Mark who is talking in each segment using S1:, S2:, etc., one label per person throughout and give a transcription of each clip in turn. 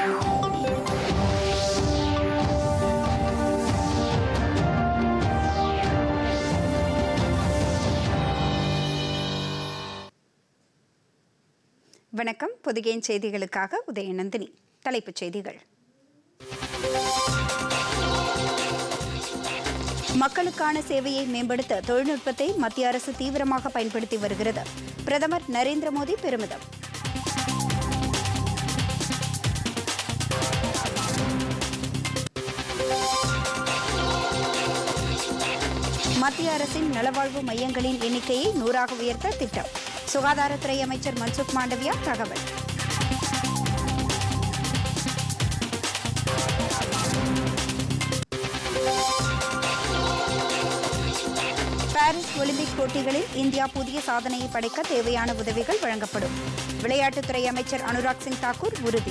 S1: வணக்கம் பொதிகையின் செய்திகளுக்காக உதயநந்தினி தலைப்புச் செய்திகள் மக்களுக்கான சேவையை மேம்படுத்த தொழில்நுட்பத்தை மத்திய அரசு தீவிரமாக பயன்படுத்தி வருகிறது பிரதமர் நரேந்திர மோடி பெருமிதம் மத்திய அரசின் நலவாழ்வு மையங்களின் எண்ணிக்கையை நூறாக உயர்த்த திட்டம் சுகாதாரத்துறை அமைச்சர் மன்சுக் மாண்டவியா தகவல் பாரிஸ் ஒலிம்பிக் போட்டிகளில் இந்தியா புதிய சாதனையை படைக்க தேவையான உதவிகள் வழங்கப்படும் விளையாட்டுத்துறை அமைச்சர் அனுராக் சிங் தாக்கூர் உறுதி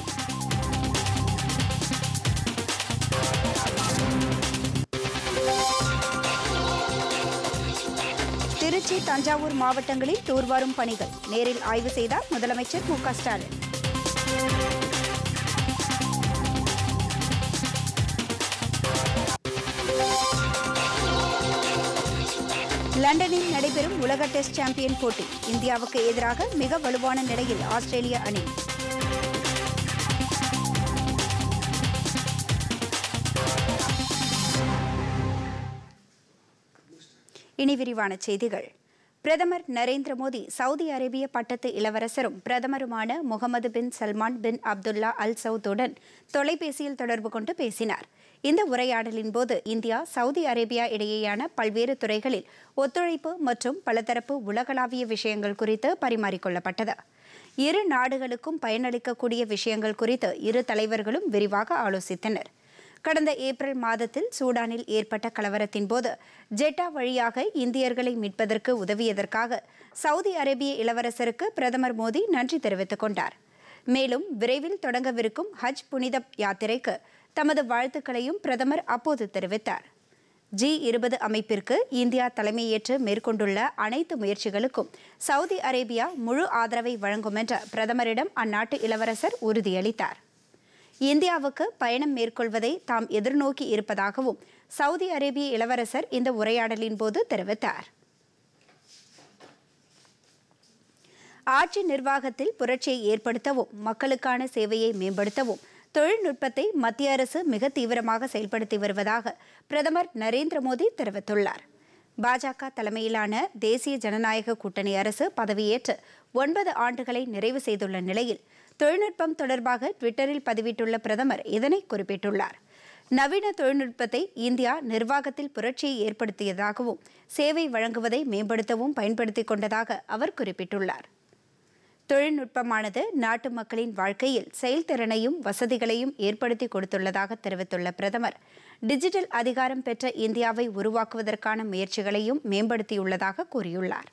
S1: திருச்சி தஞ்சாவூர் மாவட்டங்களில் தூர்வாரும் பணிகள் நேரில் ஆய்வு செய்தார் முதலமைச்சர் மு க ஸ்டாலின் லண்டனில் நடைபெறும் உலக டெஸ்ட் சாம்பியன் போட்டி இந்தியாவுக்கு எதிராக மிக வலுவான நிலையில் ஆஸ்திரேலிய அணி இனி விரிவான செய்திகள் பிரதமர் நரேந்திர மோடி சவுதி அரேபிய பட்டத்து இளவரசரும் பிரதமருமான முகமது பின் சல்மான் பின் அப்துல்லா அல் சவுத்துடன் தொலைபேசியில் தொடர்பு கொண்டு பேசினார் இந்த உரையாடலின் போது இந்தியா சவுதி அரேபியா இடையேயான பல்வேறு துறைகளில் ஒத்துழைப்பு மற்றும் பலதரப்பு உலகளாவிய விஷயங்கள் குறித்து பரிமாறிக்கொள்ளப்பட்டது இரு நாடுகளுக்கும் பயனளிக்கக்கூடிய விஷயங்கள் குறித்து இரு தலைவர்களும் விரிவாக ஆலோசித்தனர் கடந்த ஏப்ரல் மாதத்தில் சூடானில் ஏற்பட்ட கலவரத்தின் போது ஜெட்டா வழியாக இந்தியர்களை மீட்பதற்கு உதவியதற்காக சவுதி அரேபிய இளவரசருக்கு பிரதமர் மோடி நன்றி தெரிவித்துக் கொண்டார் மேலும் விரைவில் தொடங்கவிருக்கும் ஹஜ் புனித யாத்திரைக்கு தமது வாழ்த்துக்களையும் பிரதமர் அப்போது தெரிவித்தார் ஜி இருபது அமைப்பிற்கு இந்தியா தலைமையேற்று மேற்கொண்டுள்ள அனைத்து முயற்சிகளுக்கும் சவுதி அரேபியா முழு ஆதரவை வழங்கும் என்ற பிரதமரிடம் அந்நாட்டு இளவரசர் உறுதியளித்தார் இந்தியாவுக்கு பயணம் மேற்கொள்வதை தாம் எதிர்நோக்கி இருப்பதாகவும் சவுதி அரேபிய இளவரசர் இந்த உரையாடலின் போது தெரிவித்தார் ஆட்சி நிர்வாகத்தில் புரட்சியை ஏற்படுத்தவும் மக்களுக்கான சேவையை மேம்படுத்தவும் தொழில்நுட்பத்தை மத்திய அரசு மிக தீவிரமாக செயல்படுத்தி வருவதாக பிரதமர் நரேந்திர மோடி தெரிவித்துள்ளார் பாஜக தலைமையிலான தேசிய ஜனநாயக கூட்டணி அரசு பதவியேற்று ஒன்பது ஆண்டுகளை நிறைவு செய்துள்ள நிலையில் தொழில்நுட்பம் தொடர்பாக ட்விட்டரில் பதிவிட்டுள்ள பிரதமர் இதனை குறிப்பிட்டுள்ளார் நவீன தொழில்நுட்பத்தை இந்தியா நிர்வாகத்தில் புரட்சியை ஏற்படுத்தியதாகவும் சேவை வழங்குவதை மேம்படுத்தவும் பயன்படுத்திக் கொண்டதாக அவர் குறிப்பிட்டுள்ளார் தொழில்நுட்பமானது நாட்டு மக்களின் வாழ்க்கையில் செயல்திறனையும் வசதிகளையும் ஏற்படுத்தி கொடுத்துள்ளதாக தெரிவித்துள்ள பிரதமர் டிஜிட்டல் அதிகாரம் பெற்ற இந்தியாவை உருவாக்குவதற்கான முயற்சிகளையும் மேம்படுத்தியுள்ளதாக கூறியுள்ளார்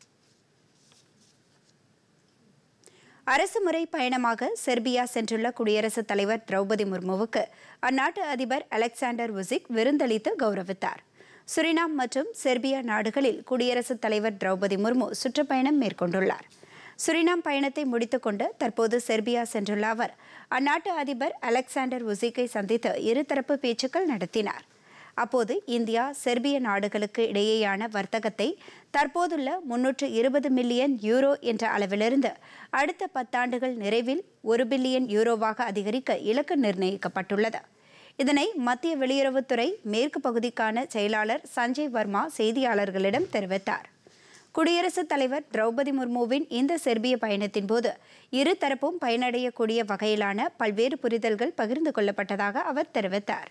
S1: அரசுமுறை பயணமாக செர்பியா சென்றுள்ள குடியரசுத் தலைவர் திரௌபதி முர்முவுக்கு அந்நாட்டு அதிபர் அலெக்சாண்டர் வுசிக் விருந்தளித்து கௌரவித்தார் சுரினாம் மற்றும் செர்பியா நாடுகளில் குடியரசுத் தலைவர் திரௌபதி முர்மு சுற்றுப்பயணம் மேற்கொண்டுள்ளார் சுரினாம் பயணத்தை முடித்துக்கொண்டு தற்போது செர்பியா சென்றுள்ள அவர் அந்நாட்டு அதிபர் அலெக்சாண்டர் வுசிக்கை சந்தித்து இருதரப்பு பேச்சுக்கள் நடத்தினார் அப்போது இந்தியா செர்பிய நாடுகளுக்கு இடையேயான வர்த்தகத்தை தற்போதுள்ள முன்னூற்று இருபது மில்லியன் யூரோ என்ற அளவிலிருந்து அடுத்த பத்தாண்டுகள் நிறைவில் ஒரு பில்லியன் யூரோவாக அதிகரிக்க இலக்கு நிர்ணயிக்கப்பட்டுள்ளது இதனை மத்திய வெளியுறவுத்துறை மேற்கு பகுதிக்கான செயலாளர் சஞ்சய் வர்மா செய்தியாளர்களிடம் தெரிவித்தார் குடியரசுத் தலைவர் திரௌபதி முர்முவின் இந்த செர்பிய பயணத்தின் போது இருதரப்பும் பயனடையக்கூடிய வகையிலான பல்வேறு புரிதல்கள் பகிர்ந்து கொள்ளப்பட்டதாக அவர் தெரிவித்தார்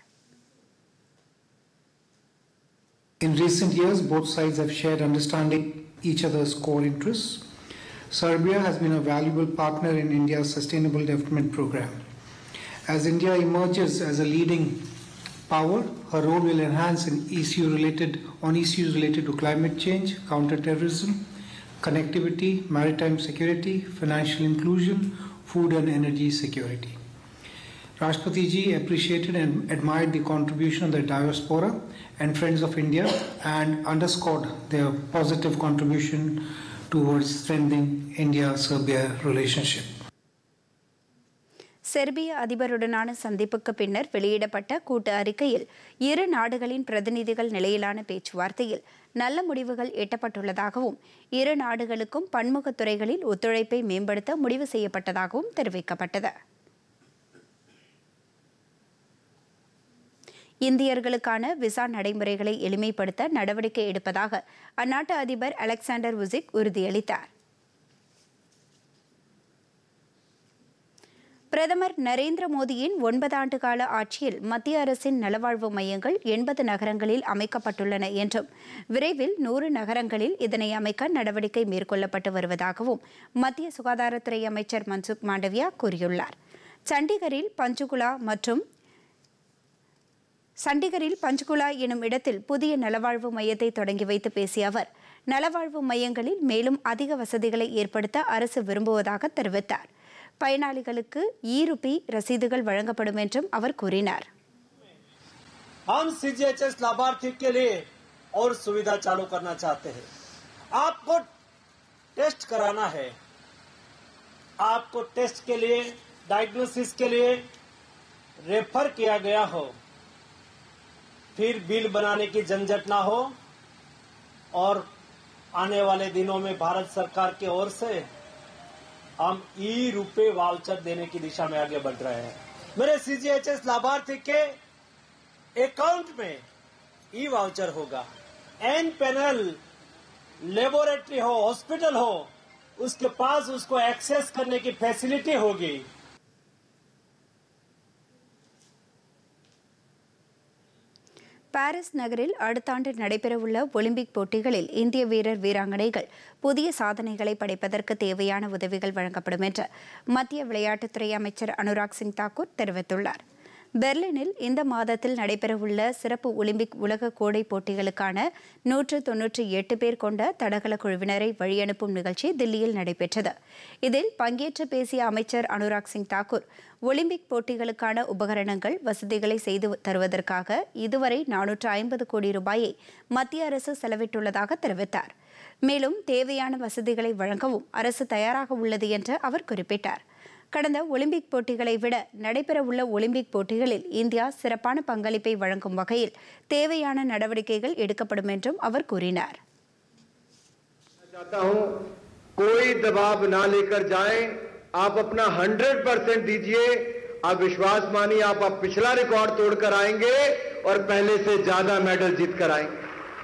S2: In recent years, both sides have shared understanding each other's core interests. Serbia has been a valuable partner in India's Sustainable Development Program. As India emerges as a leading power, her role will enhance in issue related, on issues related to climate change, counterterrorism, connectivity, maritime security, financial inclusion, food and energy security. Rashtrapati ji appreciated and admired the contribution of the diaspora and Friends of India and underscored their positive contribution towards strengthening India Serbia relationship.
S1: செர்பிய அதிபருடனான சந்திப்புக்கு பின்னர் வெளியிடப்பட்ட கூட்டு அறிக்கையில் இரு நாடுகளின் பிரதிநிதிகள் நிலையிலான பேச்சுவார்த்தையில் நல்ல முடிவுகள் எட்டப்பட்டுள்ளதாகவும் இரு நாடுகளுக்கும் பன்முகத் துறைகளில் ஒத்துழைப்பை மேம்படுத்த முடிவு செய்யப்பட்டதாகவும் தெரிவிக்கப்பட்டது இந்தியர்களுக்கான விசா நடைமுறைகளை எளிமைப்படுத்த நடவடிக்கை எடுப்பதாக அந்நாட்டு அதிபர் அலெக்சாண்டர் வுசிக் உறுதியளித்தார் பிரதமர் நரேந்திர மோடியின் ஒன்பது ஆண்டு கால ஆட்சியில் மத்திய அரசின் நலவாழ்வு மையங்கள் எண்பது நகரங்களில் அமைக்கப்பட்டுள்ளன என்றும் விரைவில் நூறு நகரங்களில் இதனை அமைக்க நடவடிக்கை மேற்கொள்ளப்பட்டு வருவதாகவும் மத்திய சுகாதாரத்துறை அமைச்சர் மன்சுக் மாண்டவியா கூறியுள்ளார் சண்டிகரில் பஞ்சுகுலா மற்றும் சண்டிகரில் பஞ்ச்குலா எனும் இடத்தில் புதிய நலவாழ்வு மையத்தை தொடங்கி வைத்து பேசிய அவர் நலவாழ்வு மையங்களில் மேலும் அதிக வசதிகளை ஏற்படுத்த அரசு விரும்புவதாக தெரிவித்தார் பயனாளிகளுக்கு இ ருபி ரசீதுகள் வழங்கப்படும் என்றும் அவர் கூறினார்
S3: हम सीजीएचएस लाभार्थी के लिए और सुविधा चालू करना चाहते हैं आपको टेस्ट कराना है आपको टेस्ट के लिए डायग्नोसिस के लिए रेफर किया गया हो फिर बिल बनाने की झंझट ना हो और आने वाले दिनों में भारत सरकार की ओर से हम ई रुपए वाउचर देने की दिशा में आगे बढ़ रहे हैं मेरे सीजीएचएस लाभार्थी के अकाउंट में ई वाउचर होगा एन पैनल लेबोरेटरी हो हॉस्पिटल हो उसके पास उसको एक्सेस करने की फैसिलिटी होगी
S1: பாரிஸ் நகரில் அடுத்த ஆண்டு நடைபெறவுள்ள ஒலிம்பிக் போட்டிகளில் இந்திய வீரர் வீராங்கனைகள் புதிய சாதனைகளை படைப்பதற்கு தேவையான உதவிகள் வழங்கப்படும் என்று மத்திய விளையாட்டுத்துறை அமைச்சர் அனுராக் சிங் தாக்கூர் தெரிவித்துள்ளார் பெர்லினில் இந்த மாதத்தில் நடைபெறவுள்ள சிறப்பு ஒலிம்பிக் உலக கோடை போட்டிகளுக்கான நூற்று தொன்னூற்றி எட்டு பேர் கொண்ட தடகள குழுவினரை வழியனுப்பும் நிகழ்ச்சி தில்லியில் நடைபெற்றது இதில் பங்கேற்று பேசிய அமைச்சர் அனுராக் சிங் தாக்கூர் ஒலிம்பிக் போட்டிகளுக்கான உபகரணங்கள் வசதிகளை செய்து தருவதற்காக இதுவரை நானூற்று ஐம்பது கோடி ரூபாயை மத்திய அரசு செலவிட்டுள்ளதாக தெரிவித்தார் மேலும் தேவையான வசதிகளை வழங்கவும் அரசு தயாராக உள்ளது என்று அவர் குறிப்பிட்டார் கடந்த ஒலிம்பிக் போட்டிகளை விட நடைபெறவுள்ள ஒலிம்பிக் போட்டிகளில் இந்தியா சிறப்பான பங்களிப்பை வழங்கும் வகையில் தேவையான நடவடிக்கைகள் எடுக்கப்படும் என்றும் அவர் கூறினார்
S4: चाहता हूं कोई दबाव ना लेकर जाएं आप अपना 100 परसेंट दीजिए आप विश्वास मानिए आप अब पिछला रिकॉर्ड तोड़कर आएंगे और पहले से ज्यादा मेडल जीत कर आएंगे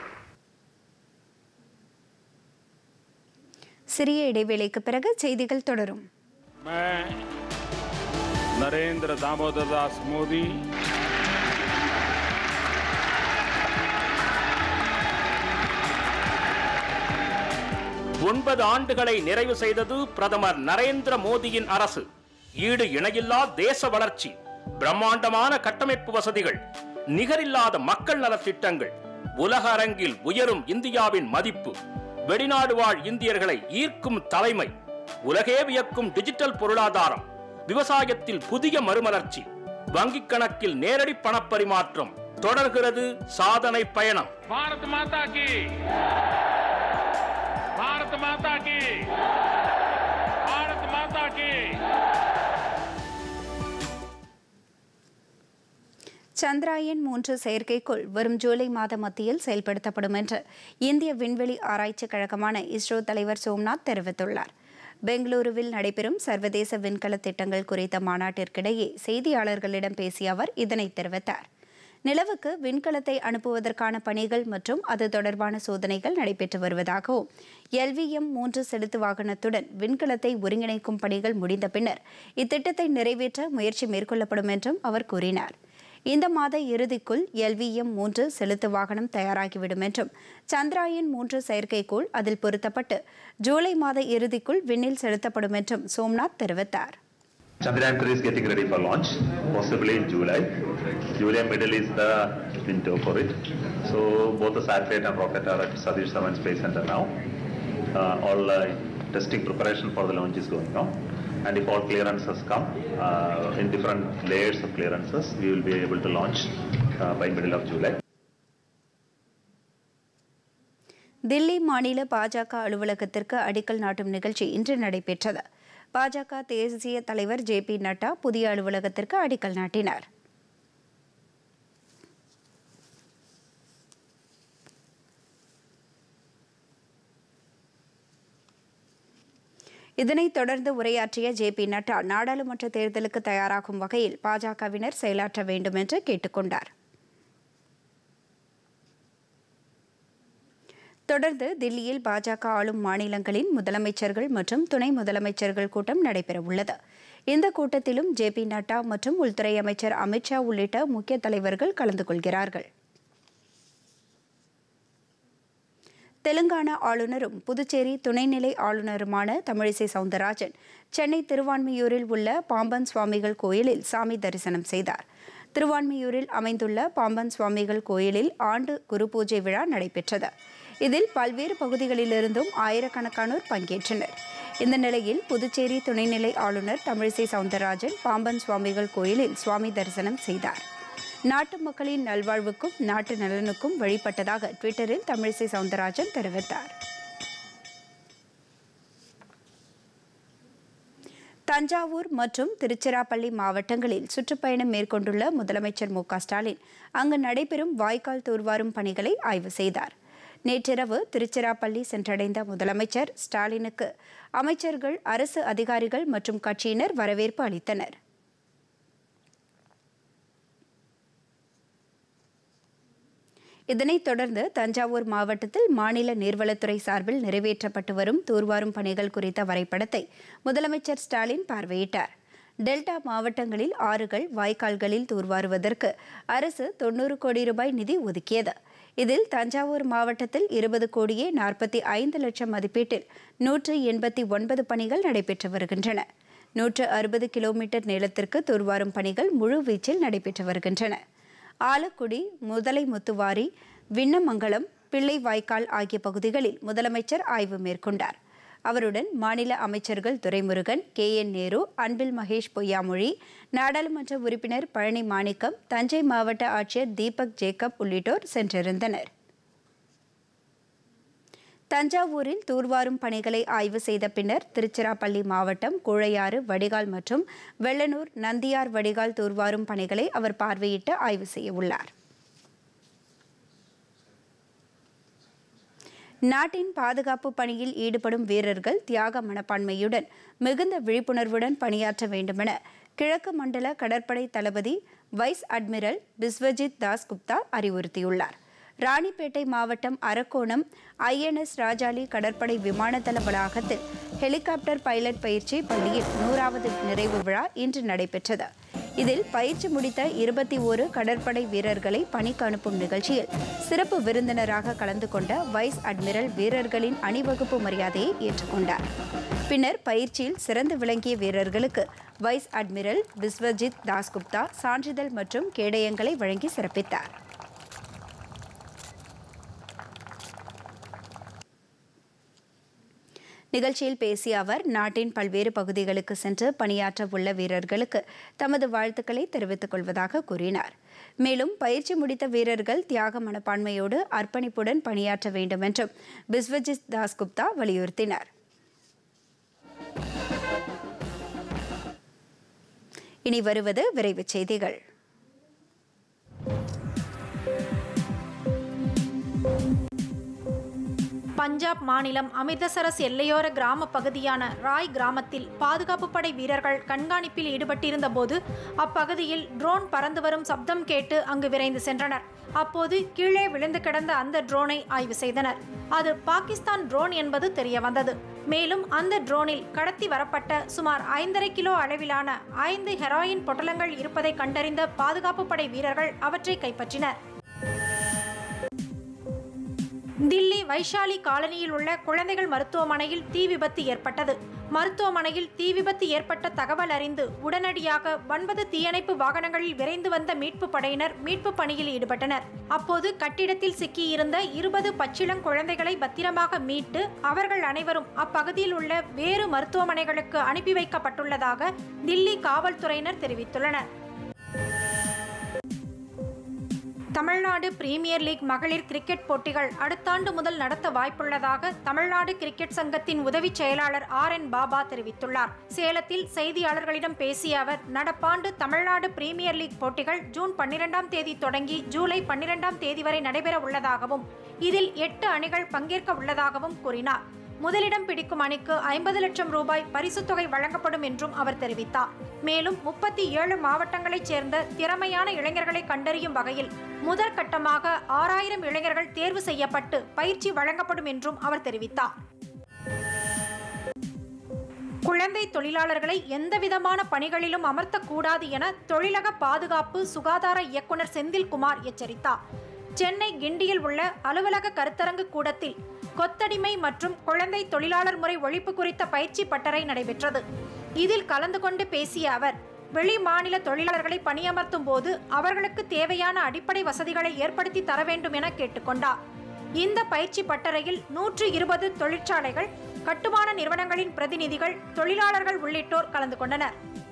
S1: சிறிய இடைவேளைக்கு பிறகு செய்திகள் தொடரும்
S5: मैं नरेंद्र दामोदर दास मोदी
S6: ஒன்பது ஆண்டுகளை நிறைவு செய்தது பிரதமர் நரேந்திர மோடியின் அரசு ஈடு இணையில்லா தேச வளர்ச்சி பிரம்மாண்டமான கட்டமைப்பு வசதிகள் நிகரில்லாத மக்கள் நலத் திட்டங்கள் உலக அரங்கில் உயரும் இந்தியாவின் மதிப்பு வெளிநாடு வாழ் இந்தியர்களை ஈர்க்கும் தலைமை உலகே வியக்கும் டிஜிட்டல் பொருளாதாரம் விவசாயத்தில் புதிய மறுமலர்ச்சி வங்கிக் கணக்கில் நேரடி பணப்பரிமாற்றம் தொடர்கிறது சாதனை பயணம்
S5: भारत माता की भारत माता की भारत माता की
S1: சந்திராயன் மூன்று செயற்கைக்கோள் வரும் ஜூலை மாத மத்தியில் செயல்படுத்தப்படும் என்று இந்திய விண்வெளி ஆராய்ச்சிக் கழகமான இஸ்ரோ தலைவர் சோம்நாத் தெரிவித்துள்ளார் பெங்களூருவில் நடைபெறும் சர்வதேச விண்கல திட்டங்கள் குறித்த மாநாட்டிற்கிடையே செய்தியாளர்களிடம் பேசிய அவர் இதனை தெரிவித்தார் நிலவுக்கு விண்கலத்தை அனுப்புவதற்கான பணிகள் மற்றும் அது தொடர்பான சோதனைகள் நடைபெற்று வருவதாகவும் எல்விஎம் மூன்று செலுத்து வாகனத்துடன் விண்கலத்தை ஒருங்கிணைக்கும் பணிகள் முடிந்த பின்னர் இத்திட்டத்தை நிறைவேற்ற முயற்சி மேற்கொள்ளப்படும் என்றும் அவர் கூறினார் இந்த மாத இறுதிக்குள் எல்விஎம் மூன்று செலுத்து வாகனம் தயாராகிவிடும் என்றும் சந்திராயன் மூன்று செயற்கைக்கோள் அதில் பொருத்தப்பட்டு ஜூலை மாத இறுதிக்குள் விண்ணில் செலுத்தப்படும் என்றும் சோம்நாத் தெரிவித்தார்
S7: Chandrayaan 3 is getting ready for launch, possibly in July. July middle is the window for it. So both the satellite and rocket are at Satish Dhawan Space Center now. Uh, all uh, testing preparation for the launch is going on. And if all clearances come uh, in different layers of clearances, we will be able to launch uh, by middle of July.
S1: Delhi மாநில பாஜக அலுவலகத்திற்கு அடிக்கல் நாட்டும் நிகழ்ச்சி இன்று நடைபெற்றது பாஜக தேசிய தலைவர் ஜே பி நட்டா புதிய அலுவலகத்திற்கு அடிக்கல் நாட்டினார் இதனைத் தொடர்ந்து உரையாற்றிய ஜே பி நட்டா நாடாளுமன்ற தேர்தலுக்கு தயாராகும் வகையில் பாஜகவினர் செயலாற்ற வேண்டும் என்று கேட்டுக்கொண்டார் தொடர்ந்து தில்லியில் பாஜக ஆளும் மாநிலங்களின் முதலமைச்சர்கள் மற்றும் துணை முதலமைச்சர்கள் கூட்டம் நடைபெறவுள்ளது இந்த கூட்டத்திலும் ஜே பி நட்டா மற்றும் உள்துறை அமைச்சர் அமித்ஷா உள்ளிட்ட முக்கிய தலைவர்கள் கலந்து கொள்கிறார்கள் தெலுங்கானா ஆளுநரும் புதுச்சேரி துணைநிலை ஆளுநருமான தமிழிசை சவுந்தரராஜன் சென்னை திருவான்மியூரில் உள்ள பாம்பன் சுவாமிகள் கோயிலில் சாமி தரிசனம் செய்தார் திருவான்மியூரில் அமைந்துள்ள பாம்பன் சுவாமிகள் கோயிலில் ஆண்டு குரு பூஜை விழா நடைபெற்றது இதில் பல்வேறு பகுதிகளிலிருந்தும் ஆயிரக்கணக்கானோர் பங்கேற்றனர் இந்த நிலையில் புதுச்சேரி துணைநிலை ஆளுநர் தமிழிசை சவுந்தரராஜன் பாம்பன் சுவாமிகள் கோயிலில் சுவாமி தரிசனம் செய்தார் நாட்டு மக்களின் நல்வாழ்வுக்கும் நாட்டு நலனுக்கும் வழிபட்டதாக ட்விட்டரில் தமிழிசை சவுந்தரராஜன் தெரிவித்தார் தஞ்சாவூர் மற்றும் திருச்சிராப்பள்ளி மாவட்டங்களில் சுற்றுப்பயணம் மேற்கொண்டுள்ள முதலமைச்சர் மு க ஸ்டாலின் அங்கு நடைபெறும் வாய்க்கால் தூர்வாரும் பணிகளை ஆய்வு செய்தார் நேற்றிரவு திருச்சிராப்பள்ளி சென்றடைந்த முதலமைச்சர் ஸ்டாலினுக்கு அமைச்சர்கள் அரசு அதிகாரிகள் மற்றும் கட்சியினர் வரவேற்பு அளித்தனர் இதனைத் தொடர்ந்து தஞ்சாவூர் மாவட்டத்தில் மாநில நீர்வளத்துறை சார்பில் நிறைவேற்றப்பட்டு வரும் தூர்வாரும் பணிகள் குறித்த வரைபடத்தை முதலமைச்சர் ஸ்டாலின் பார்வையிட்டார் டெல்டா மாவட்டங்களில் ஆறுகள் வாய்க்கால்களில் தூர்வாருவதற்கு அரசு தொண்ணூறு கோடி ரூபாய் நிதி ஒதுக்கியது இதில் தஞ்சாவூர் மாவட்டத்தில் இருபது கோடியே நாற்பத்தி ஐந்து லட்சம் மதிப்பீட்டில் நூற்று எண்பத்தி ஒன்பது பணிகள் நடைபெற்று வருகின்றன நூற்று அறுபது கிலோமீட்டர் நீளத்திற்கு தூர்வாரும் பணிகள் முழுவீச்சில் நடைபெற்று வருகின்றன ஆலக்குடி முதலை முத்துவாரி விண்ணமங்கலம் பிள்ளை வாய்க்கால் ஆகிய பகுதிகளில் முதலமைச்சர் ஆய்வு மேற்கொண்டார் அவருடன் மாநில அமைச்சர்கள் துரைமுருகன் கே என் நேரு அன்பில் மகேஷ் பொய்யாமொழி நாடாளுமன்ற உறுப்பினர் பழனி மாணிக்கம் தஞ்சை மாவட்ட ஆட்சியர் தீபக் ஜேக்கப் உள்ளிட்டோர் சென்றிருந்தனர் தஞ்சாவூரில் தூர்வாரும் பணிகளை ஆய்வு செய்த பின்னர் திருச்சிராப்பள்ளி மாவட்டம் கூழையாறு வடிகால் மற்றும் வெள்ளனூர் நந்தியார் வடிகால் தூர்வாரும் பணிகளை அவர் பார்வையிட்டு ஆய்வு செய்ய உள்ளார் நாட்டின் பாதுகாப்பு பணியில் ஈடுபடும் வீரர்கள் தியாக மனப்பான்மையுடன் மிகுந்த விழிப்புணர்வுடன் பணியாற்ற வேண்டுமென கிழக்கு மண்டல கடற்படை தளபதி வைஸ் அட்மிரல் பிஸ்வஜித் தாஸ் குப்தா அறிவுறுத்தியுள்ளார் ராணிப்பேட்டை மாவட்டம் அரக்கோணம் ஐஎன்எஸ் ராஜாலி கடற்படை விமானதள வளாகத்தில் ஹெலிகாப்டர் பைலட் பயிற்சி பள்ளியில் நூறாவது நிறைவு விழா இன்று நடைபெற்றது இதில் பயிற்சி முடித்த இருபத்தி ஓரு கடற்படை வீரர்களை பணிக்கு அனுப்பும் நிகழ்ச்சியில் சிறப்பு விருந்தினராக கலந்து கொண்ட வைஸ் அட்மிரல் வீரர்களின் அணிவகுப்பு மரியாதையை ஏற்றுக்கொண்டார் பின்னர் பயிற்சியில் சிறந்து விளங்கிய வீரர்களுக்கு வைஸ் அட்மிரல் விஸ்வஜித் தாஸ்குப்தா சான்றிதழ் மற்றும் கேடயங்களை வழங்கி சிறப்பித்தார் நிகழ்ச்சியில் பேசிய அவர் நாட்டின் பல்வேறு பகுதிகளுக்கு சென்று பணியாற்ற உள்ள வீரர்களுக்கு தமது வாழ்த்துக்களை தெரிவித்துக் கொள்வதாக கூறினார் மேலும் பயிற்சி முடித்த வீரர்கள் தியாக மனப்பான்மையோடு அர்ப்பணிப்புடன் பணியாற்ற வேண்டும் என்றும் பிஸ்வஜித் தாஸ்குப்தா வலியுறுத்தினார் இனி வருவது விரைவுச் செய்திகள்
S8: பஞ்சாப் மாநிலம் அமிர்தசரஸ் எல்லையோர கிராம பகுதியான ராய் கிராமத்தில் பாதுகாப்பு படை வீரர்கள் கண்காணிப்பில் ஈடுபட்டிருந்த போது அப்பகுதியில் ட்ரோன் பறந்து வரும் சப்தம் கேட்டு அங்கு விரைந்து சென்றனர் அப்போது கீழே விழுந்து கிடந்த அந்த ட்ரோனை ஆய்வு செய்தனர் அது பாகிஸ்தான் ட்ரோன் என்பது தெரிய வந்தது மேலும் அந்த ட்ரோனில் கடத்தி வரப்பட்ட சுமார் ஐந்தரை கிலோ அளவிலான ஐந்து ஹெராயின் பொட்டலங்கள் இருப்பதை கண்டறிந்த பாதுகாப்பு படை வீரர்கள் அவற்றை கைப்பற்றினர் தில்லி வைஷாலி காலனியில் உள்ள குழந்தைகள் மருத்துவமனையில் தீ விபத்து ஏற்பட்டது மருத்துவமனையில் தீ விபத்து ஏற்பட்ட தகவல் அறிந்து உடனடியாக ஒன்பது தீயணைப்பு வாகனங்களில் விரைந்து வந்த மீட்பு படையினர் மீட்பு பணியில் ஈடுபட்டனர் அப்போது கட்டிடத்தில் சிக்கியிருந்த இருபது பச்சிளங் குழந்தைகளை பத்திரமாக மீட்டு அவர்கள் அனைவரும் அப்பகுதியில் உள்ள வேறு மருத்துவமனைகளுக்கு அனுப்பி வைக்கப்பட்டுள்ளதாக தில்லி காவல்துறையினர் தெரிவித்துள்ளனர் தமிழ்நாடு பிரீமியர் லீக் மகளிர் கிரிக்கெட் போட்டிகள் அடுத்த ஆண்டு முதல் நடத்த வாய்ப்புள்ளதாக தமிழ்நாடு கிரிக்கெட் சங்கத்தின் உதவி செயலாளர் ஆர் என் பாபா தெரிவித்துள்ளார் சேலத்தில் செய்தியாளர்களிடம் பேசிய அவர் நடப்பாண்டு தமிழ்நாடு பிரீமியர் லீக் போட்டிகள் ஜூன் பன்னிரெண்டாம் தேதி தொடங்கி ஜூலை பன்னிரெண்டாம் தேதி வரை நடைபெற உள்ளதாகவும் இதில் எட்டு அணிகள் பங்கேற்க உள்ளதாகவும் கூறினார் முதலிடம் பிடிக்கும் அணிக்கு ஐம்பது லட்சம் ரூபாய் பரிசுத் தொகை வழங்கப்படும் என்றும் அவர் தெரிவித்தார் மேலும் முப்பத்தி ஏழு மாவட்டங்களைச் சேர்ந்த திறமையான இளைஞர்களை கண்டறியும் வகையில் முதல் கட்டமாக ஆறாயிரம் இளைஞர்கள் தேர்வு செய்யப்பட்டு பயிற்சி வழங்கப்படும் என்றும் அவர் தெரிவித்தார் குழந்தை தொழிலாளர்களை எந்தவிதமான பணிகளிலும் அமர்த்தக்கூடாது என தொழிலக பாதுகாப்பு சுகாதார இயக்குனர் செந்தில்குமார் எச்சரித்தார் சென்னை கிண்டியில் உள்ள அலுவலக கருத்தரங்கு கூடத்தில் கொத்தடிமை மற்றும் குழந்தை தொழிலாளர் முறை ஒழிப்பு குறித்த பயிற்சி பட்டறை நடைபெற்றது இதில் கலந்து கொண்டு பேசிய அவர் வெளி மாநில தொழிலாளர்களை பணியமர்த்தும் போது அவர்களுக்கு தேவையான அடிப்படை வசதிகளை ஏற்படுத்தி தர வேண்டும் என கேட்டுக்கொண்டார் இந்த பயிற்சி பட்டறையில் நூற்று இருபது தொழிற்சாலைகள் கட்டுமான நிறுவனங்களின் பிரதிநிதிகள் தொழிலாளர்கள் உள்ளிட்டோர் கலந்து கொண்டனர்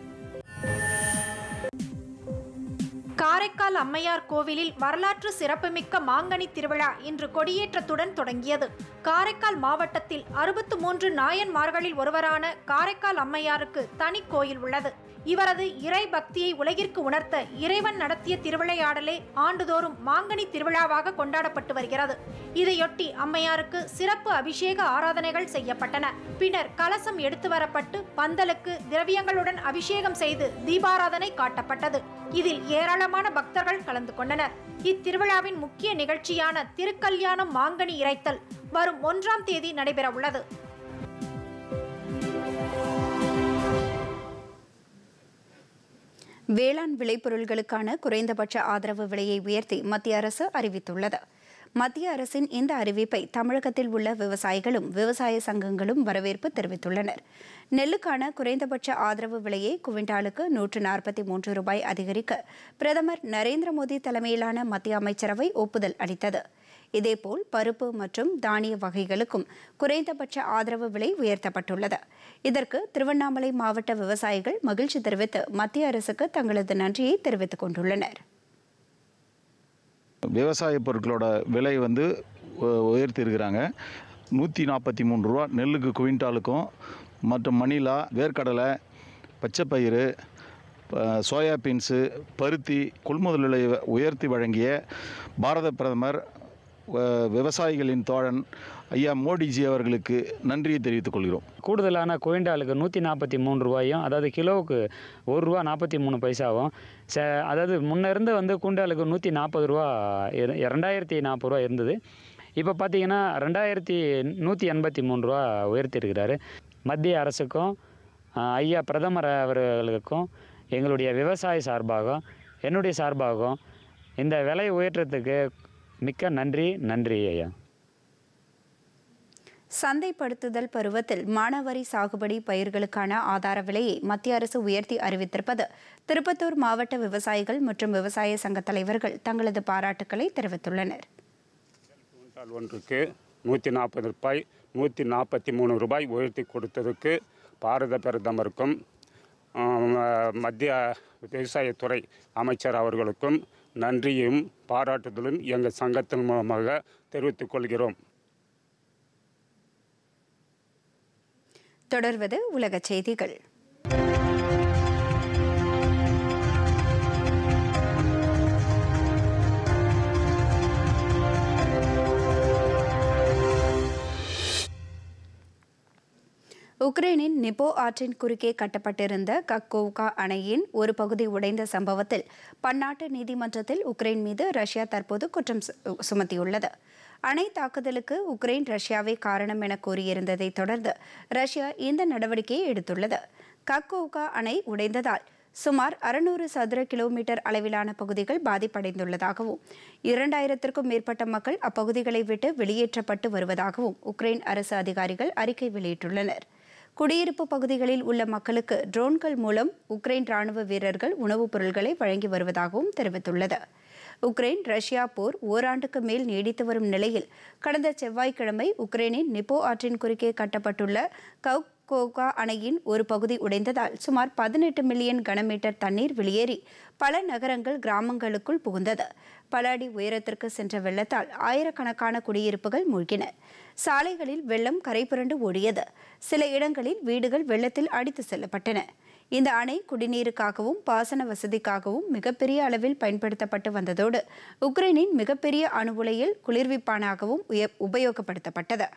S8: காரைக்கால் அம்மையார் கோவிலில் வரலாற்று சிறப்புமிக்க மாங்கனி திருவிழா இன்று கொடியேற்றத்துடன் தொடங்கியது காரைக்கால் மாவட்டத்தில் அறுபத்து மூன்று நாயன்மார்களில் ஒருவரான காரைக்கால் அம்மையாருக்கு தனி கோயில் உள்ளது இவரது இறை பக்தியை உலகிற்கு உணர்த்த இறைவன் நடத்திய திருவிளையாடலே ஆண்டுதோறும் மாங்கனி திருவிழாவாக கொண்டாடப்பட்டு வருகிறது இதையொட்டி அம்மையாருக்கு சிறப்பு அபிஷேக ஆராதனைகள் செய்யப்பட்டன பின்னர் கலசம் எடுத்து வரப்பட்டு பந்தலுக்கு திரவியங்களுடன் அபிஷேகம் செய்து தீபாராதனை காட்டப்பட்டது இதில் ஏராளமான பக்தர்கள் கலந்து கொண்டனர் இத்திருவிழாவின் முக்கிய நிகழ்ச்சியான திருக்கல்யாணம் மாங்கனி இறைத்தல் வரும் ஒன்றாம் தேதி நடைபெற உள்ளது
S1: வேளாண் விளைபொருள்களுக்கான குறைந்தபட்ச ஆதரவு விலையை உயர்த்தி மத்திய அரசு அறிவித்துள்ளது மத்திய அரசின் இந்த அறிவிப்பை தமிழகத்தில் உள்ள விவசாயிகளும் விவசாய சங்கங்களும் வரவேற்பு தெரிவித்துள்ளனர் நெல்லுக்கான குறைந்தபட்ச ஆதரவு விலையை குவிண்டாலுக்கு நூற்று நாற்பத்தி மூன்று ரூபாய் அதிகரிக்க பிரதமர் நரேந்திர மோடி தலைமையிலான மத்திய அமைச்சரவை ஒப்புதல் அளித்தது இதேபோல் பருப்பு மற்றும் தானிய வகைகளுக்கும் குறைந்தபட்ச ஆதரவு விலை உயர்த்தப்பட்டுள்ளது இதற்கு திருவண்ணாமலை மாவட்ட விவசாயிகள் மகிழ்ச்சி தெரிவித்து மத்திய அரசுக்கு தங்களது நன்றியை தெரிவித்துக் கொண்டுள்ளனர்
S9: விவசாய பொருட்களோட விலை வந்து உ- உயர்த்தியிருக்கிறாங்க நூற்றி நாற்பத்தி மூணு ரூபா நெல்லுக்கு குவிண்டாலுக்கும் மற்றும் மணிலா வேர்க்கடலை பச்சைப்பயிறு ப- சோயா பீன்ஸு பருத்தி கொள்முதல் விலை உயர்த்தி வழங்கிய பாரத பிரதமர் வ- விவசாயிகளின் தோழன் ஐயா மோடிஜி அவர்களுக்கு நன்றியை தெரிவித்துக் கொள்கிறோம்
S10: கூடுதலான குவிண்டாலுக்கு நூற்றி நாற்பத்தி மூணு ரூபாயும் அதாவது கிலோவுக்கு ஒரு ரூபா நாற்பத்தி மூணு பைசாவும் ச அதாவது முன்ன இருந்து வந்து குவிண்டாலுக்கு நூற்றி நாற்பது ரூபா இரு- ரெண்டாயிரத்தி நாற்பது ரூபா இருந்தது இப்போ பார்த்தீங்கன்னா ரெண்டாயிரத்தி நூற்றி எண்பத்தி மூணு ரூபா உயர்த்தியிருக்கிறாரு மத்திய அரசுக்கும் ஆஹ், ஐயா பிரதமர் அவர்களுக்கும் எங்களுடைய விவசாய சார்பாகவும் என்னுடைய சார்பாகவும் இந்த விலை உயற்றத்துக்கு மிக்க நன்றி நன்றி ஐயா
S1: சந்தைப்படுத்துதல் பருவத்தில் மானாவாரி சாகுபடி பயிர்களுக்கான ஆதார விலையை மத்திய அரசு உயர்த்தி அறிவித்திருப்பது திருப்பத்தூர் மாவட்ட விவசாயிகள் மற்றும் விவசாய சங்க தலைவர்கள் தங்களது பாராட்டுக்களை தெரிவித்துள்ளனர்
S5: குவிண்டால் ஒன்றுக்கு நூற்றி நாற்பது ரூபாய் நூற்றி நாற்பத்தி மூணு ரூபாய் உயர்த்தி கொடுத்ததுக்கு பாரத பிரதமருக்கும் ஆம், மத்திய விவசாயத்துறை அமைச்சர் அவர்களுக்கும் நன்றியும் பாராட்டுதலும் எங்கள் சங்கத்தின் மூலமாக தெரிவித்துக் கொள்கிறோம்
S1: தொடர்வது உலகச் செய்திகள் உக்ரைனின் நிப்போ ஆற்றின் குறுக்கே கட்டப்பட்டிருந்த கக்கோவ்கா அணையின் ஒரு பகுதி உடைந்த சம்பவத்தில் பன்னாட்டு நீதிமன்றத்தில் உக்ரைன் மீது ரஷ்யா தற்போது குற்றம் சு- சுமத்தியுள்ளது அணை தாக்குதலுக்கு உக்ரைன் ரஷ்யாவே காரணம் என கூறியிருந்ததை தொடர்ந்து ரஷ்யா இந்த நடவடிக்கையை எடுத்துள்ளது கக்கோவ்கா அணை உடைந்ததால் சுமார் அறுநூறு சதுர கிலோமீட்டர் அளவிலான பகுதிகள் பாதிப்படைந்துள்ளதாகவும் இரண்டாயிரத்திற்கும் மேற்பட்ட மக்கள் அப்பகுதிகளை விட்டு வெளியேற்றப்பட்டு வருவதாகவும் உக்ரைன் அரசு அதிகாரிகள் அறிக்கை வெளியிட்டுள்ளனர் குடியிருப்பு பகுதிகளில் உள்ள மக்களுக்கு ட்ரோன்கள் மூலம் உக்ரைன் ராணுவ வீரர்கள் உணவுப் பொருட்களை வழங்கி வருவதாகவும் தெரிவித்துள்ளது உக்ரைன் ரஷ்யா போர் ஓராண்டுக்கு மேல் நீடித்து வரும் நிலையில் கடந்த செவ்வாய்க்கிழமை உக்ரைனின் நிப்போ ஆற்றின் குறுக்கே கட்டப்பட்டுள்ள கவுகோகா அணையின் ஒரு பகுதி உடைந்ததால் சுமார் பதினெட்டு மில்லியன் கனமீட்டர் தண்ணீர் வெளியேறி பல நகரங்கள் கிராமங்களுக்குள் புகுந்தது பல அடி உயரத்திற்கு சென்ற வெள்ளத்தால் ஆயிரக்கணக்கான குடியிருப்புகள் மூழ்கின சாலைகளில் வெள்ளம் கரைபுரண்டு ஓடியது சில இடங்களில் வீடுகள் வெள்ளத்தில் அடித்து செல்லப்பட்டன இந்த அணை குடிநீருக்காகவும் பாசன வசதிக்காகவும் மிகப்பெரிய அளவில் பயன்படுத்தப்பட்டு வந்ததோடு உக்ரைனின் மிகப்பெரிய அணு உலையில் குளிர்விப்பானாகவும் உய- உபயோகப்படுத்தப்பட்டது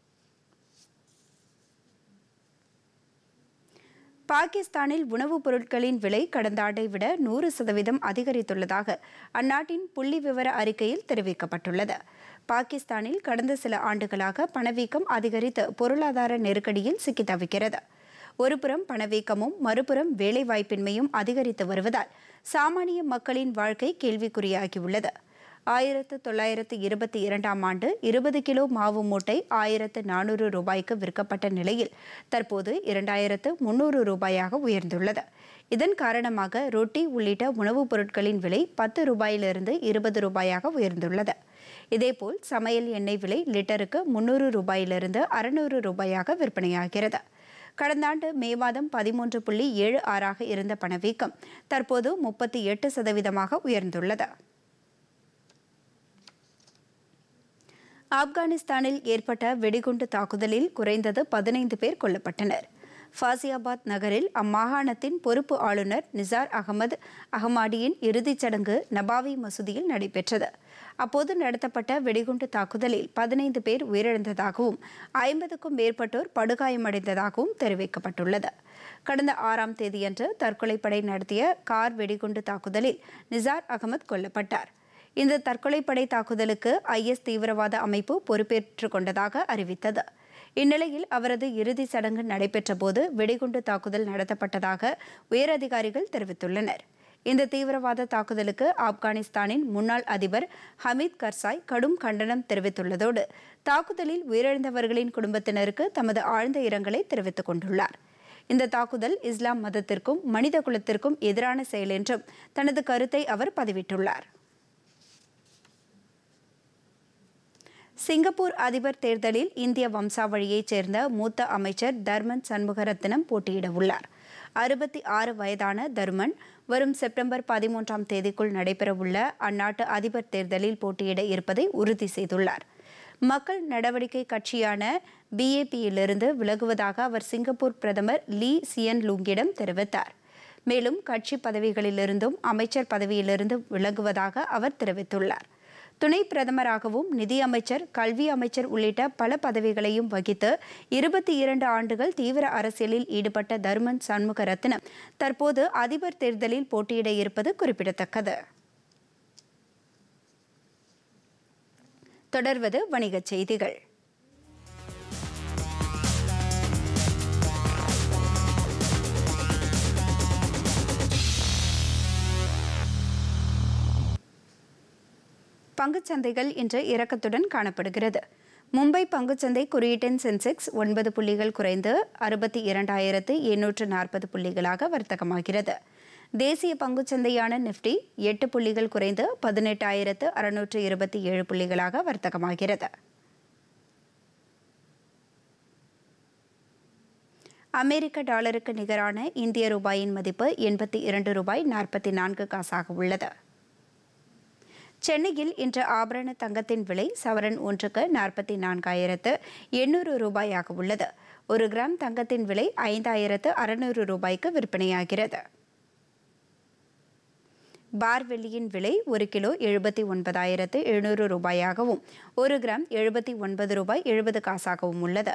S1: பாகிஸ்தானில் உணவுப் பொருட்களின் விலை கடந்த ஆண்டை விட நூறு சதவீதம் அதிகரித்துள்ளதாக அந்நாட்டின் புள்ளி விவர அறிக்கையில் தெரிவிக்கப்பட்டுள்ளது பாகிஸ்தானில் கடந்த சில ஆண்டுகளாக பணவீக்கம் அதிகரித்து பொருளாதார நெருக்கடியில் சிக்கி தவிக்கிறது ஒருபுறம் பணவீக்கமும் மறுபுறம் வேலைவாய்ப்பின்மையும் அதிகரித்து வருவதால் சாமானிய மக்களின் வாழ்க்கை கேள்விக்குறியாகியுள்ளது ஆயிரத்து தொள்ளாயிரத்து இருபத்தி இரண்டாம் ஆண்டு இருபது கிலோ மாவு மூட்டை ஆயிரத்து நானூறு ரூபாய்க்கு விற்கப்பட்ட நிலையில் தற்போது இரண்டாயிரத்து முன்னூறு ரூபாயாக உயர்ந்துள்ளது இதன் காரணமாக ரொட்டி உள்ளிட்ட உணவுப் பொருட்களின் விலை பத்து ரூபாயிலிருந்து இருபது ரூபாயாக உயர்ந்துள்ளது இதேபோல் சமையல் எண்ணெய் விலை லிட்டருக்கு முன்னூறு ரூபாயிலிருந்து அறுநூறு ரூபாயாக விற்பனையாகிறது கடந்த ஆண்டு மே மாதம் பதிமூன்று புள்ளி ஏழு ஆறாக இருந்த பணவீக்கம் தற்போது முப்பத்தி எட்டு சதவீதமாக உயர்ந்துள்ளது ஆப்கானிஸ்தானில் ஏற்பட்ட வெடிகுண்டு தாக்குதலில் குறைந்தது பதினைந்து பேர் கொல்லப்பட்டனர் ஃபாசியாபாத் நகரில் அம்மாகாணத்தின் பொறுப்பு ஆளுநர் நிசார் அகமது அகமாடியின் இறுதிச் சடங்கு நபாவி மசூதியில் நடைபெற்றது அப்போது நடத்தப்பட்ட வெடிகுண்டு தாக்குதலில் பதினைந்து பேர் உயிரிழந்ததாகவும் ஐம்பதுக்கும் மேற்பட்டோர் படுகாயமடைந்ததாகவும் தெரிவிக்கப்பட்டுள்ளது கடந்த ஆறாம் தேதியன்று தற்கொலைப்படை நடத்திய கார் வெடிகுண்டு தாக்குதலில் நிசார் அகமது கொல்லப்பட்டார் இந்த தற்கொலைப்படை தாக்குதலுக்கு ஐஎஸ் தீவிரவாத அமைப்பு பொறுப்பேற்றுக் கொண்டதாக அறிவித்தது இந்நிலையில் அவரது இறுதி சடங்கு நடைபெற்ற போது வெடிகுண்டு தாக்குதல் நடத்தப்பட்டதாக உயரதிகாரிகள் தெரிவித்துள்ளனர் இந்த தீவிரவாத தாக்குதலுக்கு ஆப்கானிஸ்தானின் முன்னாள் அதிபர் ஹமீத் கர்சாய் கடும் கண்டனம் தெரிவித்துள்ளதோடு தாக்குதலில் உயிரிழந்தவர்களின் குடும்பத்தினருக்கு தமது ஆழ்ந்த இரங்கலை தெரிவித்துக் கொண்டுள்ளார் இந்த தாக்குதல் இஸ்லாம் மதத்திற்கும் மனித குலத்திற்கும் எதிரான செயல் என்றும் தனது கருத்தை அவர் பதிவிட்டுள்ளார் சிங்கப்பூர் அதிபர் தேர்தலில் இந்திய வம்சாவழியைச் சேர்ந்த மூத்த அமைச்சர் தர்மன் சண்முகரத்னம் போட்டியிட உள்ளார் அறுபத்தி ஆறு வயதான தர்மன் வரும் செப்டம்பர் பதிமூன்றாம் தேதிக்குள் நடைபெறவுள்ள அந்நாட்டு அதிபர் தேர்தலில் போட்டியிட இருப்பதை உறுதி செய்துள்ளார் மக்கள் நடவடிக்கை கட்சியான பிஏபியிலிருந்து விலகுவதாக அவர் சிங்கப்பூர் பிரதமர் லீ சியன் லூங்கிடம் தெரிவித்தார் மேலும் கட்சி பதவிகளிலிருந்தும் அமைச்சர் பதவியிலிருந்து விலகுவதாக அவர் தெரிவித்துள்ளார் துணை பிரதமராகவும் நிதியமைச்சர் கல்வி அமைச்சர் உள்ளிட்ட பல பதவிகளையும் வகித்து இருபத்தி இரண்டு ஆண்டுகள் தீவிர அரசியலில் ஈடுபட்ட தர்மன் சண்முகரத்னம் தற்போது அதிபர் தேர்தலில் போட்டியிட இருப்பது குறிப்பிடத்தக்கது தொடர்வது வணிகச் செய்திகள் பங்குச்சந்தைகள் இன்று இறக்கத்துடன் காணப்படுகிறது மும்பை பங்குச்சந்தை குறியீட்டின் சென்செக்ஸ் ஒன்பது புள்ளிகள் குறைந்து அறுபத்தி இரண்டாயிரத்து எண்ணூற்று நாற்பது புள்ளிகளாக வர்த்தகமாகிறது தேசிய பங்குச்சந்தையான நிஃப்டி எட்டு புள்ளிகள் குறைந்து பதினெட்டாயிரத்து அறுநூற்று இருபத்தி ஏழு புள்ளிகளாக வர்த்தகமாகிறது அமெரிக்க டாலருக்கு நிகரான இந்திய ரூபாயின் மதிப்பு எண்பத்தி இரண்டு ரூபாய் நாற்பத்தி நான்கு காசாக உள்ளது சென்னையில் இன்று ஆபரண தங்கத்தின் விலை சவரன் ஒன்றுக்கு நாற்பத்தி நான்காயிரத்து எண்ணூறு ரூபாயாக உள்ளது ஒரு கிராம் தங்கத்தின் விலை ஐந்தாயிரத்து அறுநூறு ரூபாய்க்கு விற்பனையாகிறது பார் வெள்ளியின் விலை ஒரு கிலோ எழுபத்தி ஒன்பதாயிரத்து எழுநூறு ரூபாயாகவும் ஒரு கிராம் எழுபத்தி ஒன்பது ரூபாய் எழுபது காசாகவும் உள்ளது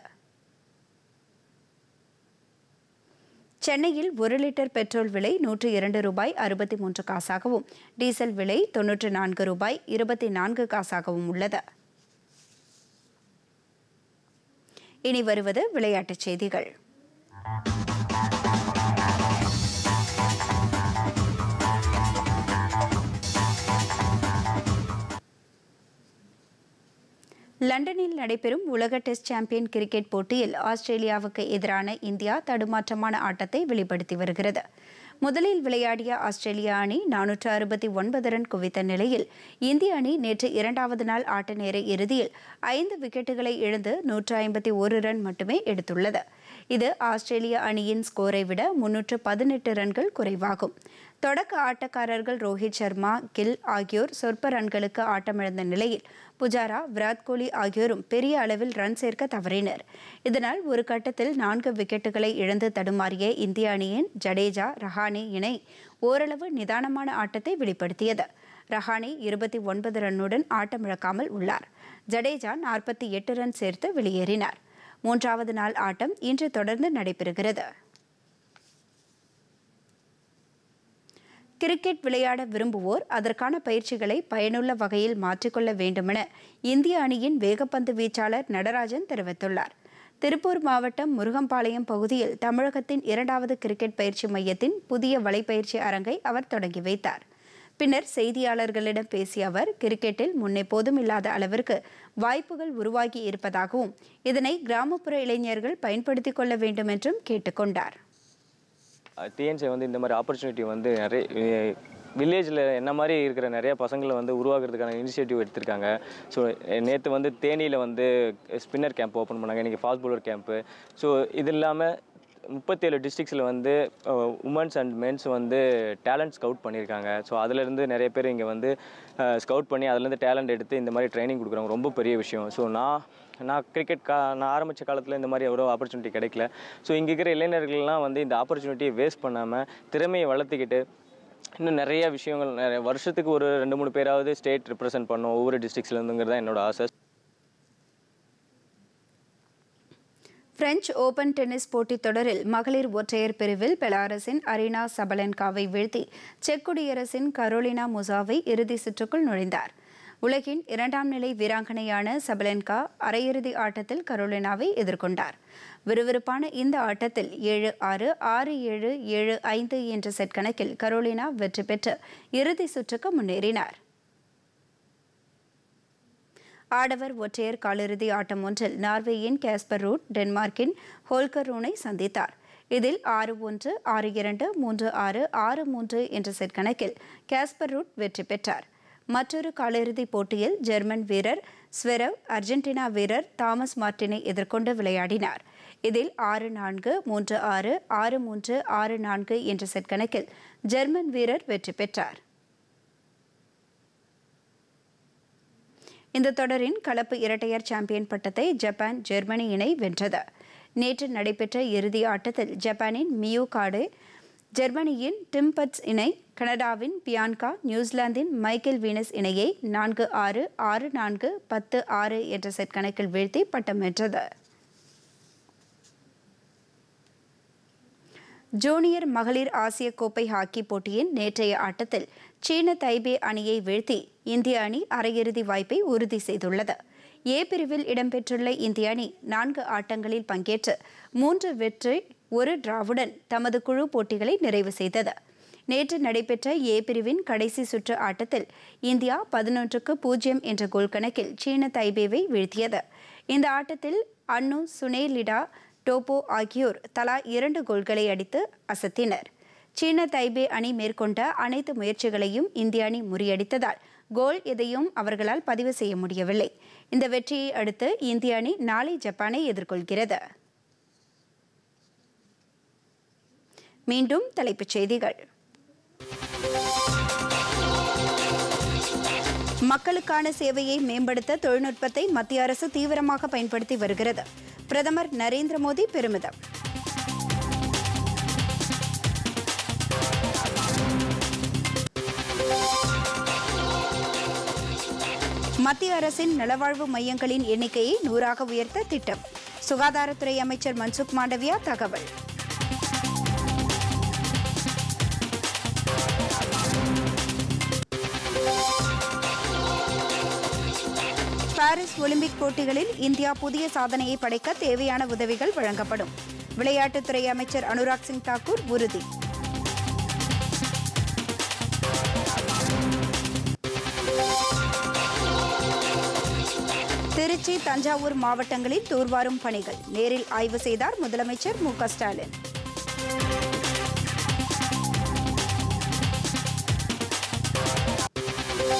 S1: சென்னையில் ஒரு லிட்டர் பெட்ரோல் விலை நூற்று இரண்டு ரூபாய் அறுபத்தி மூன்று காசாகவும் டீசல் விலை தொன்னூற்று நான்கு ரூபாய் இருபத்தி நான்கு காசாகவும் உள்ளது இனி வருவது விளையாட்டுச் செய்திகள் லண்டனில் நடைபெறும் உலக டெஸ்ட் சாம்பியன் கிரிக்கெட் போட்டியில் ஆஸ்திரேலியாவுக்கு எதிரான இந்தியா தடுமாற்றமான ஆட்டத்தை வெளிப்படுத்தி வருகிறது முதலில் விளையாடிய ஆஸ்திரேலிய அணி நானூற்று அறுபத்தி ஒன்பது ரன் குவித்த நிலையில் இந்திய அணி நேற்று இரண்டாவது நாள் ஆட்ட நேர இறுதியில் ஐந்து விக்கெட்டுகளை இழந்து நூற்று ஐம்பத்தி ஒரு ரன் மட்டுமே எடுத்துள்ளது இது ஆஸ்திரேலிய அணியின் ஸ்கோரை விட முன்னூற்று பதினெட்டு ரன்கள் குறைவாகும் தொடக்க ஆட்டக்காரர்கள் ரோஹித் சர்மா கில் ஆகியோர் சொற்ப ரன்களுக்கு ஆட்டமிழந்த நிலையில் புஜாரா விராட் கோலி ஆகியோரும் பெரிய அளவில் ரன் சேர்க்க தவறினர் இதனால் ஒரு கட்டத்தில் நான்கு விக்கெட்டுகளை இழந்து தடுமாறிய இந்திய அணியின் ஜடேஜா ரஹானே இணை ஓரளவு நிதானமான ஆட்டத்தை வெளிப்படுத்தியது ரஹானே இருபத்தி ஒன்பது ரன்னுடன் ஆட்டமிழக்காமல் உள்ளார் ஜடேஜா நாற்பத்தி எட்டு ரன் சேர்த்து வெளியேறினார் மூன்றாவது நாள் ஆட்டம் இன்று தொடர்ந்து நடைபெறுகிறது கிரிக்கெட் விளையாட விரும்புவோர் அதற்கான பயிற்சிகளை பயனுள்ள வகையில் மாற்றிக்கொள்ள வேண்டுமென இந்திய அணியின் வேகப்பந்து வீச்சாளர் நடராஜன் தெரிவித்துள்ளார் திருப்பூர் மாவட்டம் முருகம்பாளையம் பகுதியில் தமிழகத்தின் இரண்டாவது கிரிக்கெட் பயிற்சி மையத்தின் புதிய வலைப்பயிற்சி அரங்கை அவர் தொடங்கி வைத்தார் பின்னர் செய்தியாளர்களிடம் பேசிய அவர் கிரிக்கெட்டில் முன்னெப்போதும் இல்லாத அளவிற்கு வாய்ப்புகள் உருவாகி இருப்பதாகவும் இதனை கிராமப்புற இளைஞர்கள் பயன்படுத்திக் கொள்ள வேண்டும் என்றும் கேட்டுக்கொண்டார்
S11: டிஎன்சி வந்து இந்த மாதிரி ஆப்பர்ச்சுனிட்டி வந்து நிறைய வில்லேஜில் என்ன மாதிரி இருக்கிற நிறைய பசங்களை வந்து உருவாக்குறதுக்கான இனிஷியேட்டிவ் எடுத்திருக்காங்க ஸோ நேற்று வந்து தேனியில் வந்து ஸ்பின்னர் கேம்ப் ஓப்பன் பண்ணாங்க இன்றைக்கி ஃபாஸ்ட் பவுலர் கேம்ப்பு ஸோ இது இல்லாமல் முப்பத்தேழு டிஸ்ட்ரிக்ஸில் வந்து உமன்ஸ் அண்ட் மென்ஸ் வந்து டேலண்ட் ஸ்கவுட் பண்ணியிருக்காங்க ஸோ அதுலேருந்து நிறைய பேர் இங்கே வந்து ஸ்கவுட் பண்ணி அதுலேருந்து டேலண்ட் எடுத்து இந்த மாதிரி ட்ரைனிங் கொடுக்குறாங்க ரொம்ப பெரிய விஷயம் ஸோ நான் நான் கிரிக்கெட் கா நான் ஆரம்பித்த காலத்தில் இந்த மாதிரி எவ்வளோ ஆப்பர்ச்சுனிட்டி கிடைக்கல ஸோ இங்கே இருக்கிற இளைஞர்கள்லாம் வந்து இந்த ஆப்பர்ச்சுனிட்டியை வேஸ்ட் பண்ணாமல் திறமையை வளர்த்துக்கிட்டு இன்னும் நிறைய விஷயங்கள் நிறைய வருஷத்துக்கு ஒரு ரெண்டு மூணு பேராவது ஸ்டேட் ரிப்ரசென்ட் பண்ணணும் ஒவ்வொரு டிஸ்ட்ரிக்ஸ்லேருந்துங்கிறது தான் என்னோட ஆசை
S1: பிரெஞ்சு ஓபன் டென்னிஸ் போட்டித் தொடரில் மகளிர் ஒற்றையர் பிரிவில் பெலாரஸின் அரீனா சபலன்காவை வீழ்த்தி செக் குடியரசின் கரோலினா முசாவை இறுதி சுற்றுக்குள் நுழைந்தார் உலகின் இரண்டாம் நிலை வீராங்கனையான சபலென்கா அரையிறுதி ஆட்டத்தில் கரோலினாவை எதிர்கொண்டார் விறுவிறுப்பான இந்த ஆட்டத்தில் ஏழு ஆறு ஆறு ஏழு ஏழு ஐந்து என்ற செட் கணக்கில் கரோலினா வெற்றி பெற்று இறுதி சுற்றுக்கு முன்னேறினார் ஆடவர் ஒற்றையர் காலிறுதி ஆட்டம் ஒன்றில் நார்வேயின் கேஸ்பர் ரூட் டென்மார்க்கின் ஹோல்கர் ரூனை சந்தித்தார் இதில் ஆறு ஒன்று ஆறு இரண்டு மூன்று ஆறு ஆறு மூன்று என்ற செட் கணக்கில் கேஸ்பர் ரூட் வெற்றி பெற்றார் மற்றொரு காலிறுதிப் போட்டியில் ஜெர்மன் வீரர் ஸ்வெரவ் அர்ஜென்டினா வீரர் தாமஸ் மார்டினை எதிர்கொண்டு விளையாடினார் இதில் ஆறு நான்கு மூன்று ஆறு ஆறு மூன்று ஆறு நான்கு என்ற செட் கணக்கில் ஜெர்மன் வீரர் வெற்றி பெற்றார் இந்த தொடரின் கலப்பு இரட்டையர் சாம்பியன் பட்டத்தை ஜப்பான் ஜெர்மனி இணை வென்றது நேற்று நடைபெற்ற இறுதி ஆட்டத்தில் ஜப்பானின் மியூ காடே ஜெர்மனியின் டிம்பட்ஸ் இணை கனடாவின் பியான்கா நியூசிலாந்தின் மைக்கேல் வீனஸ் இணையை நான்கு ஆறு ஆறு நான்கு பத்து ஆறு என்ற செட் கணக்கில் வீழ்த்தி பட்டம் வென்றது ஜூனியர் மகளிர் ஆசிய கோப்பை ஹாக்கி போட்டியின் நேற்றைய ஆட்டத்தில் சீன தைபே அணியை வீழ்த்தி இந்திய அணி அரையிறுதி வாய்ப்பை உறுதி செய்துள்ளது ஏ பிரிவில் இடம்பெற்றுள்ள இந்திய அணி நான்கு ஆட்டங்களில் பங்கேற்று மூன்று வெற்றி ஒரு டிராவுடன் தமது குழு போட்டிகளை நிறைவு செய்தது நேற்று நடைபெற்ற ஏ பிரிவின் கடைசி சுற்று ஆட்டத்தில் இந்தியா பதினொன்றுக்கு பூஜ்ஜியம் என்ற கோல் கணக்கில் சீன தைபேவை வீழ்த்தியது இந்த ஆட்டத்தில் அன்னு சுனேலிடா டோப்போ ஆகியோர் தலா இரண்டு கோல்களை அடித்து அசத்தினர் சீன தைபே அணி மேற்கொண்ட அனைத்து முயற்சிகளையும் இந்திய அணி முறியடித்ததால் கோல் எதையும் அவர்களால் பதிவு செய்ய முடியவில்லை இந்த வெற்றியை அடுத்து இந்திய அணி நாளை ஜப்பானை எதிர்கொள்கிறது மீண்டும் தலைப்புச் செய்திகள் மக்களுக்கான சேவையை மேம்படுத்த தொழில்நுட்பத்தை மத்திய அரசு தீவிரமாக பயன்படுத்தி வருகிறது பிரதமர் நரேந்திர மோடி பெருமிதம் மத்திய அரசின் நலவாழ்வு மையங்களின் எண்ணிக்கையை நூறாக உயர்த்த திட்டம் சுகாதாரத்துறை அமைச்சர் மன்சுக் மாண்டவியா தகவல் பாரிஸ் ஒலிம்பிக் போட்டிகளில் இந்தியா புதிய சாதனையை படைக்க தேவையான உதவிகள் வழங்கப்படும் விளையாட்டுத்துறை அமைச்சர் அனுராக் சிங் தாக்கூர் உறுதி திருச்சி தஞ்சாவூர் மாவட்டங்களில் தூர்வாரும் பணிகள் நேரில் ஆய்வு செய்தார் முதலமைச்சர் மு க ஸ்டாலின்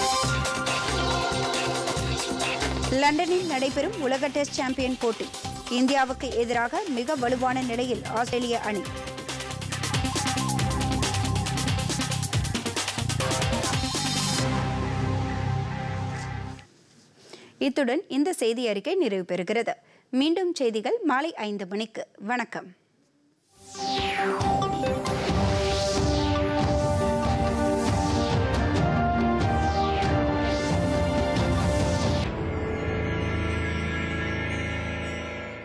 S1: லண்டனில் நடைபெறும் உலக டெஸ்ட் சாம்பியன் போட்டி இந்தியாவுக்கு எதிராக மிக வலுவான நிலையில் ஆஸ்திரேலிய அணி இத்துடன் இந்த செய்தி அறிக்கை நிறைவு பெறுகிறது மீண்டும் செய்திகள் மாலை ஐந்து மணிக்கு வணக்கம்